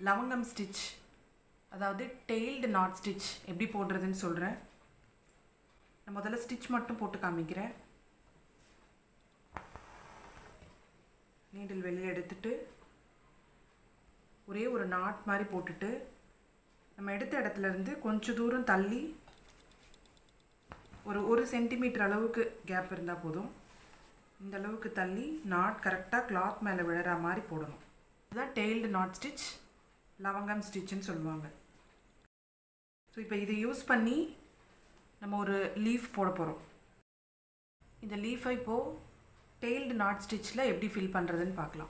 லவங்கம் ஸ்டிச் அதாவது tailed not stitch எப்படி போடுறதுன்னு சொல்கிறேன் நான் முதல்ல ஸ்டிச் மட்டும் போட்டு காமிக்கிறேன் நீடில் வெளியே எடுத்துட்டு ஒரே ஒரு நாட் மாதிரி போட்டுட்டு நம்ம எடுத்த இடத்துல இருந்து கொஞ்சம் தூரம் தள்ளி ஒரு ஒரு சென்டிமீட்டர் அளவுக்கு கேப் இருந்தால் போதும் இந்த அளவுக்கு தள்ளி நாட் கரெக்டாக கிளாத் மேலே விழற மாதிரி போடணும் இதுதான் டெய்ல்டு நாட் ஸ்டிச் லவங்கம் ஸ்டிச்சுன்னு சொல்லுவாங்க ஸோ இப்போ இதை யூஸ் பண்ணி நம்ம ஒரு லீஃப் போட போகிறோம் இந்த லீஃபை இப்போது டெய்ல்டு நாட் ஸ்டிச்சில் எப்படி ஃபில் பண்ணுறதுன்னு பார்க்கலாம்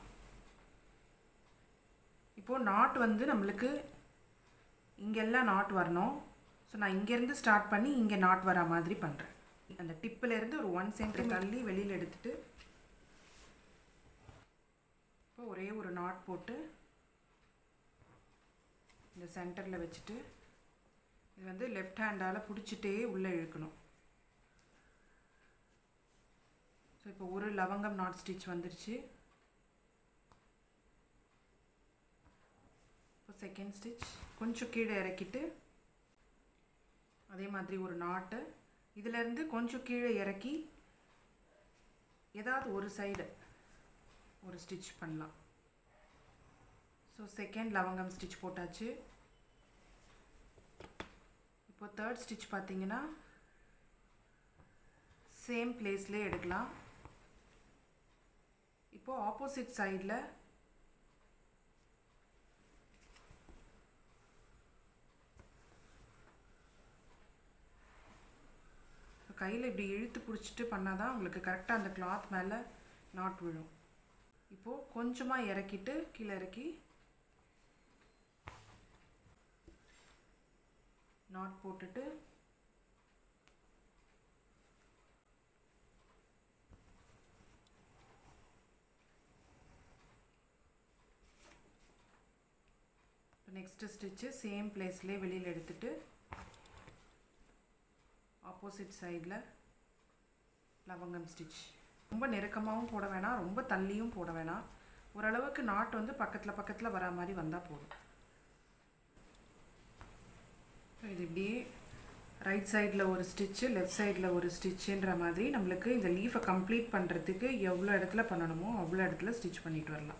இப்போது நாட் வந்து நம்மளுக்கு இங்கெல்லாம் நாட் வரணும் ஸோ நான் இங்கேருந்து ஸ்டார்ட் பண்ணி இங்கே நாட் வர மாதிரி பண்ணுறேன் அந்த டிப்பிலேருந்து ஒரு ஒன் சென்டர் தள்ளி வெளியில் எடுத்துட்டு இப்போ ஒரே ஒரு நாட் போட்டு இந்த சென்டரில் வச்சுட்டு இது வந்து லெஃப்ட் ஹேண்டால் பிடிச்சிட்டே உள்ளே இழுக்கணும் ஸோ இப்போ ஒரு லவங்கம் நாட் ஸ்டிச் வந்துருச்சு இப்போ செகண்ட் ஸ்டிச் கொஞ்சம் கீழே இறக்கிட்டு அதே மாதிரி ஒரு நாட்டு இதிலேருந்து கொஞ்சம் கீழே இறக்கி ஏதாவது ஒரு சைடு ஒரு ஸ்டிச் பண்ணலாம் ஸோ செகண்ட் லவங்கம் ஸ்டிச் போட்டாச்சு இப்போ தேர்ட் ஸ்டிச் பார்த்தீங்கன்னா சேம் பிளேஸ்லேயே எடுக்கலாம் இப்போது ஆப்போசிட் சைடில் கையில் இப்படி இழுத்து பிடிச்சிட்டு பண்ணால் தான் உங்களுக்கு கரெக்டாக அந்த கிளாத் மேலே நாட் விழும் இப்போது கொஞ்சமாக இறக்கிட்டு கீழே இறக்கி நாட் போட்டுட்டு நெக்ஸ்ட்டு ஸ்டிச்சு சேம் பிளேஸ்லேயே வெளியில் எடுத்துட்டு ஆப்போசிட் சைடில் லவங்கம் ஸ்டிச் ரொம்ப நெருக்கமாகவும் போட வேணாம் ரொம்ப தள்ளியும் போட வேணாம் ஓரளவுக்கு நாட் வந்து பக்கத்தில் பக்கத்தில் வரா மாதிரி வந்தால் போதும் இது இப்படியே ரைட் சைடில் ஒரு ஸ்டிச்சு லெஃப்ட் சைடில் ஒரு ஸ்டிச்சுன்ற மாதிரி நம்மளுக்கு இந்த லீஃபை கம்ப்ளீட் பண்ணுறதுக்கு எவ்வளோ இடத்துல பண்ணணுமோ அவ்வளோ இடத்துல ஸ்டிச் பண்ணிட்டு வரலாம்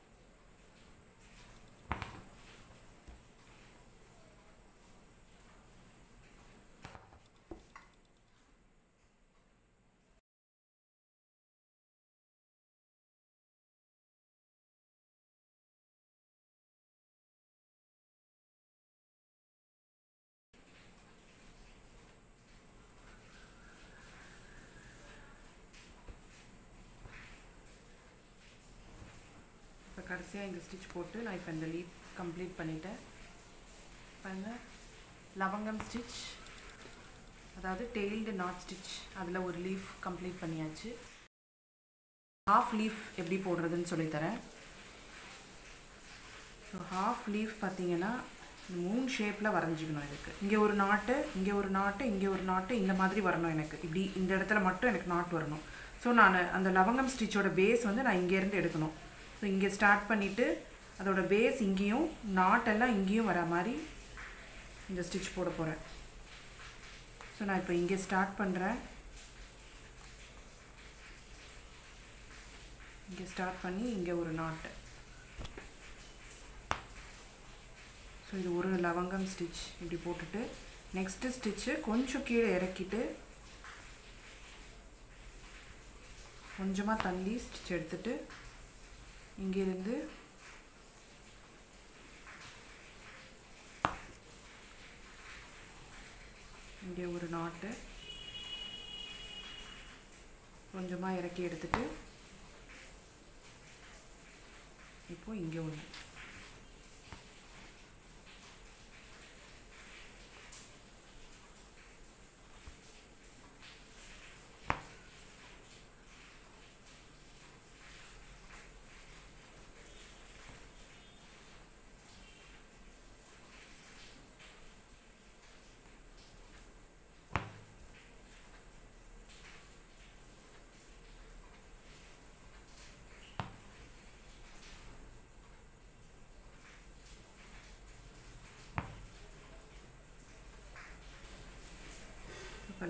இப்போ கடைசியாக இந்த ஸ்டிச் போட்டு நான் இப்போ இந்த லீப் கம்ப்ளீட் பண்ணிட்டேன் பாருங்க லவங்கம் ஸ்டிச் அதாவது டெய்ல்டு நாட் ஸ்டிச் அதில் ஒரு லீஃப் கம்ப்ளீட் பண்ணியாச்சு ஹாஃப் லீஃப் எப்படி போடுறதுன்னு சொல்லித்தரேன் ஸோ ஹாஃப் லீஃப் பார்த்தீங்கன்னா மூணு ஷேப்பில் வரைஞ்சிக்கணும் இதுக்கு இங்கே ஒரு நாட்டு இங்கே ஒரு நாட்டு இங்கே ஒரு நாட்டு இந்த மாதிரி வரணும் எனக்கு இப்படி இந்த இடத்துல மட்டும் எனக்கு நாட் வரணும் ஸோ நான் அந்த லவங்கம் ஸ்டிச்சோட பேஸ் வந்து நான் இங்கேருந்து எடுக்கணும் ஸோ இங்கே ஸ்டார்ட் பண்ணிவிட்டு அதோட பேஸ் இங்கேயும் நாட்டெல்லாம் இங்கேயும் வர மாதிரி இந்த ஸ்டிச் போட போகிறேன் ஸோ நான் இப்போ இங்கே ஸ்டார்ட் பண்ணுறேன் இங்கே ஸ்டார்ட் பண்ணி இங்கே ஒரு நாட்டு ஸோ இது ஒரு லவங்கம் ஸ்டிச் இப்படி போட்டுட்டு நெக்ஸ்ட்டு ஸ்டிச்சு கொஞ்சம் கீழே இறக்கிட்டு கொஞ்சமாக தள்ளி ஸ்டிச் எடுத்துட்டு இங்கேருந்து இங்கே ஒரு நாட்டு கொஞ்சமாக இறக்கி எடுத்துட்டு இப்போ இங்கே ஒன்று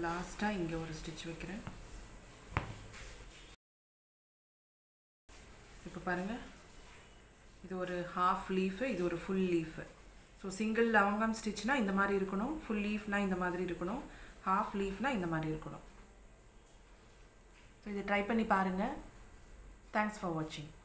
லாஸ்ட்டாக இங்கே ஒரு ஸ்டிச் வைக்கிறேன் இப்போ பாருங்கள் இது ஒரு ஹாஃப் லீஃபு இது ஒரு ஃபுல் லீஃபு ஸோ சிங்கிள் லவங்கம் ஸ்டிச்னால் இந்த மாதிரி இருக்கணும் ஃபுல் லீஃப்னால் இந்த மாதிரி இருக்கணும் ஹாஃப் லீஃப்னால் இந்த மாதிரி இருக்கணும் ஸோ இதை ட்ரை பண்ணி பாருங்கள் தேங்க்ஸ் ஃபார் வாட்சிங்